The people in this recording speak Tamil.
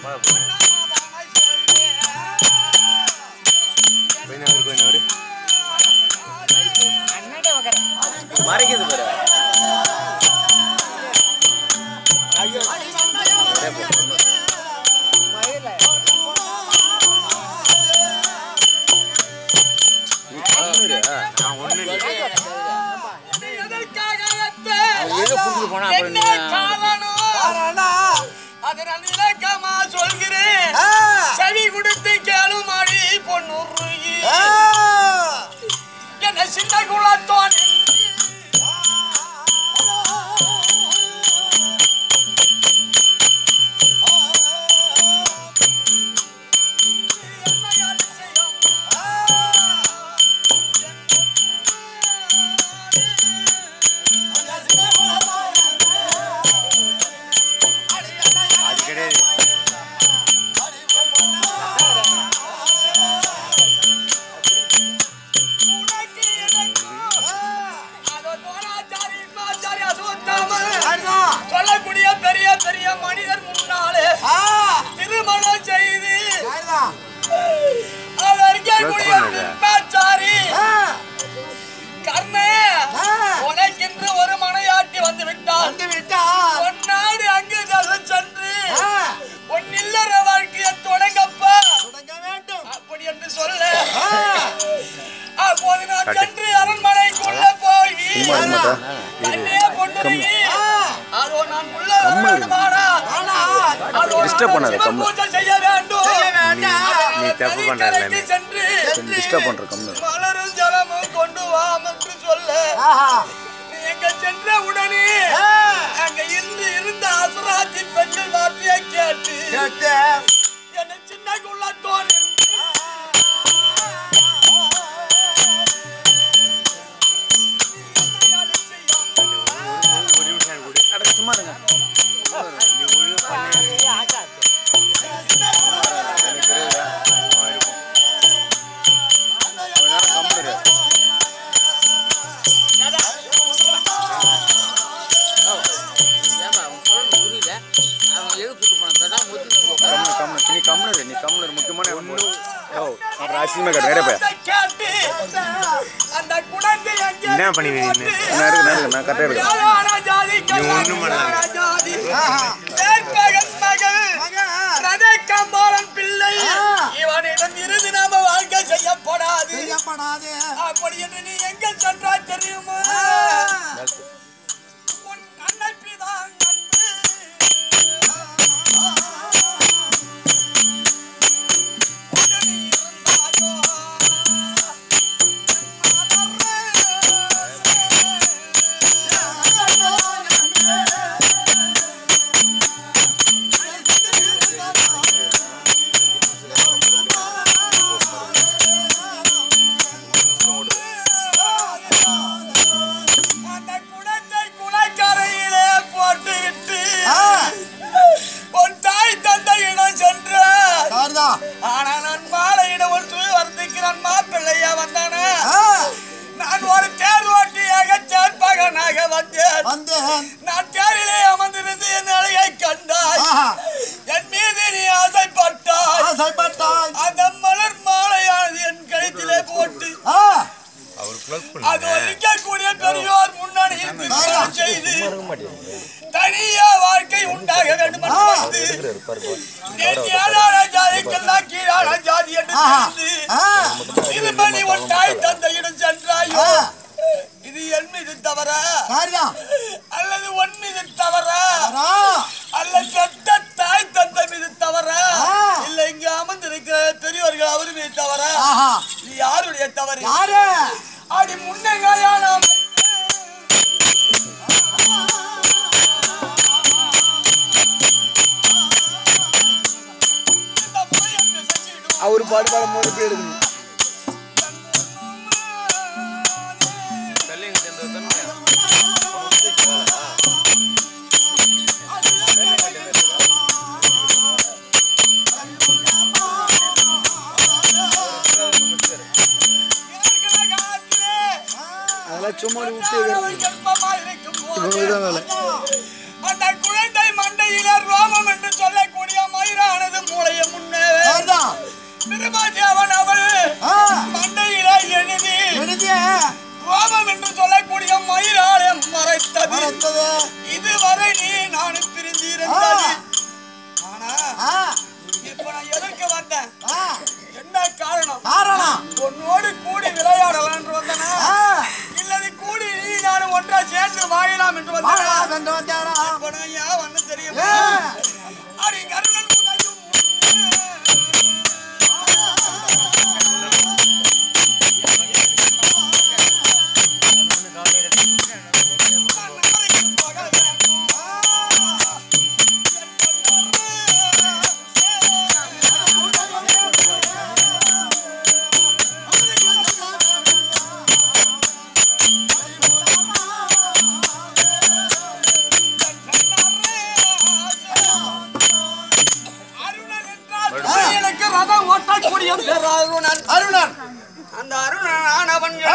மறைக்குது பாரு நீ கம்முனு இரு. நான் ஒண்ணு இல்லை. அவன் எங்க புடிச்சிட்டு போனா அப்புறம் என்ன நீ- காரணம்? அதை நான் விளக்கமா சொல்கிறேன் செவி கொடுத்து கேளுமாடி பொன்னுருகி என்ன சின்ன குலத்தோன் அது கிடையாது சொல்லக்கூடிய பெரிய பெரிய மனிதர் முன்னாலே திருமணம் செய்து அதற்கக்கூடிய பண்ணுங்க. பிம்பாச்சாரி கர்ணே உனக்கென்று ஒரு மனையாட்டி வந்து விட்டான் பொன்னாடு அங்கு தசை சென்று பொன்னில்லற வாழ்க்கையை தொடங்கப்பா அப்படி என்று சொல்ல அப்போது நான் காட்டு. சென்று அரண்மனைக்குள்ள போய் சும்மா இருக்க மாட்டா? கண்ணே பொன்னுருகி அதோ நான் உள்ள வர கம்முனு இரு. வேண்டுமானா அதோ Disturb நான் பண்ணாத, சிவ கம்முனு. பூஜை செய்ய வேண்டும் நீ தப்பு பண்ற நதிக்கரைக்கு எல்லாமே. சென்று டிஸ்டர்ப் பண்ற கம்மு மலரும் ஜலமும் கொண்டு வாம் என்று சொல்ல நீ எங்க சென்ற உடனே அங்க இருந்து இருந்த அசுராட்சி பெண்கள் வார்த்தையை கேட்டு என்ன சின்ன குள்ளத்தோன் ஒரு நிமிஷம் கொடு அட சும்மா இருங்க நீ ஒழுங்கா பண்ணு. எனக்கு தெரியுதா? சும்மா இருக்கும். கொஞ்ச நேரம் கம்முனு இரு. ஏமா அவன் சொல்றது புரியல அவன் எது கூட்டு போனான் பேசாம முத்தி வந்து உட்காரு. கம்முனு, கம்முனு. நீ கம்முனு இரு, நீ கம்முனு இரு. முக்கியமான ஒண்ணு. யோ, அப்புறம் அசிங்கமா கேட்டு வேற போய் கேட்டு அந்த குடத்தை எங்கே என்ன பண்ணுவீங்க போட்டு, நான் இருக்கு நான் இருக்கு நான் கரெக்டாக இருக்கேன் யாரான ஜாதி ஒண்ணும் பண்ணாத. கல்லான ஜாதி வேட்பகன் மகள் ரதக்கம்பாளன் பிள்ளை இவனிடம் இருந்து நாம வாழ்க்கை செய்யப்படாது அப்படி என்று நீ எங்க சென்றா தெரியுமா உன் அன்னைப்பிதான் நட்பு. உடன் நீ இருந்தாயோ? அந்த குடத்தை குளக்கரையிலே போட்டுவிட்டு உன் தாய் தந்தையிடம் சென்ற ஆனா நான் மாலையிடம் ஒரு துணி வர்த்திக்கிறான் மாப்பிள்ளையா வந்தானே நான் ஒரு தேர் ஓட்டியாக சேர்ப்பகனாக வந்தேன் நான் தேரிலே அமர்ந்திருந்து என் அழகை கண்டாய் என் மீது நீ ஆசைப்பட்டாய் அந்த மலர் மாலையானது என் கழுத்திலே போட்டு அது ஒழிக்கக்கூடிய பெரியோர் முன்னணியில் திருமணம் செய்து தனியா வாழ்க்கை உண்டாக வேண்டும் என்று வந்து நேற்று ஏழான ஜாதிக்கெல்லாம் கீழான ஜாதி என்று தெரிந்து திரும்ப நீ உன் தாய் தந்தையிடம் சென்றாயோ இது என் மீது தவற அல்லது உன் மீது தவற அல்ல பெத்த தாய் தந்தை மீது தவற இல்ல இங்க அமர்ந்திருக்கிற பெரியவர்கள் அவர் மீது தவற இது யாருடைய தவறு அடி முன்னங்காயான அவர் பாடு பாடும் போது எப்படி எடுக்கணும் தள்ளிங்க சேர்ந்து தம்பி அதெல்லாம் சும்மா விட்டு அந்த குழந்தை மண்டையில ரோமம் என்று சொல்லக்கூடிய மயிரானது படம் ஏன் வந்து தெரியுமா அடி கருணன் உதயும் அருணன் என்றால் எனக்கு ரதம் ஓட்டக்கூடிய பேர் அருணன் அருணன் அந்த அருணன் ஆனவன்